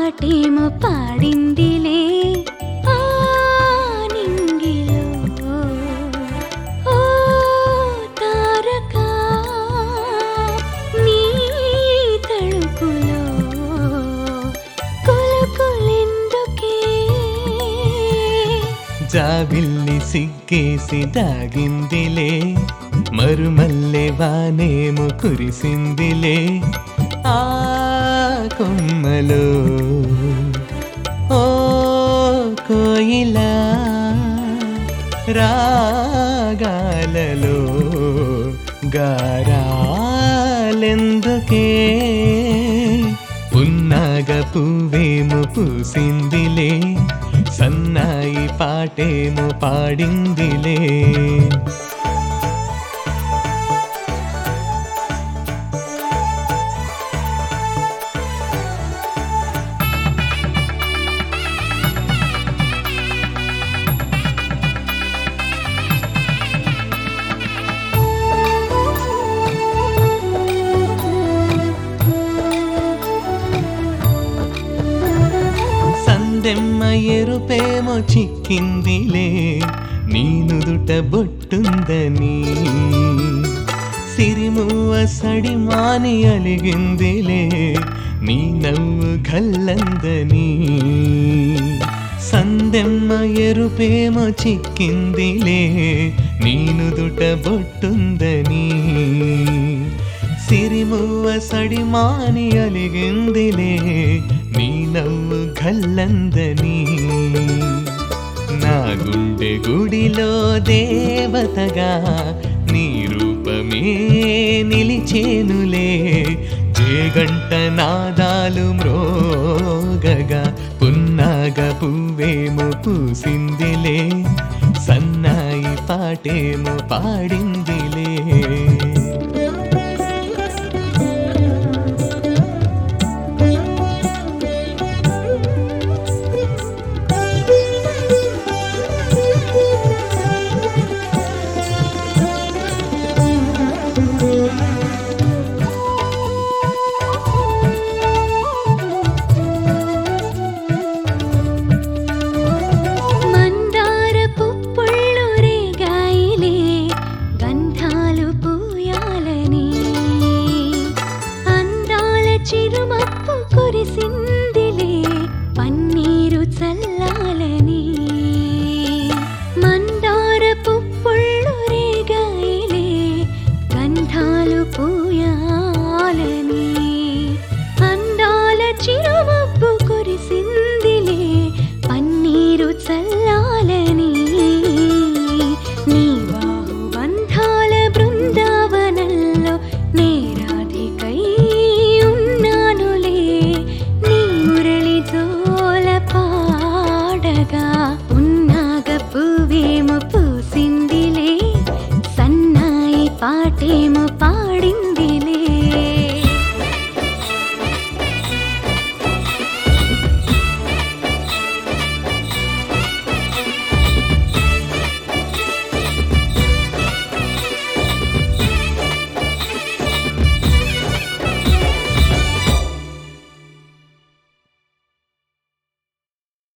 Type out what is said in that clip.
పాటేమో పాడిందిలే ఆ నింగిలో ఓ తారక నీ తడుకులో కొలకొలెందుకే జాబిల్లి సిగ్గేసి దాగిందిలే మరుమల్లె వానేము కురిసిందిలే ఆ కొమ్మలో ఓ కోయిలా రాగాలలో గారాలెందుకే పున్నాగ పువ్వేము పూసిందిలే సన్నాయి పాటేము పాడిందిలే సందెమ్మ ఎరుపేమో చిక్కిందిలే నీ నుదుట బొట్టుందని సిరిమువ్వ సడి మాని అలిగిందిలే నీ నవ్వు గల్లందని సందెమ్మ ఎరుపేమో చిక్కిందిలే నీ నుదుట బొట్టుందని సిరిమువ్వ సడి మాని అలిగిందిలే నీ నవ్వు గల్లందని నా గుండె గుడిలో దేవతగా నీ రూపమే నిలిచేనులే జేగంట నాదాలు మ్రోగగా పున్నాగ పువ్వేమో పూసిందిలే సన్నాయి పాటేమో పాడిందిలే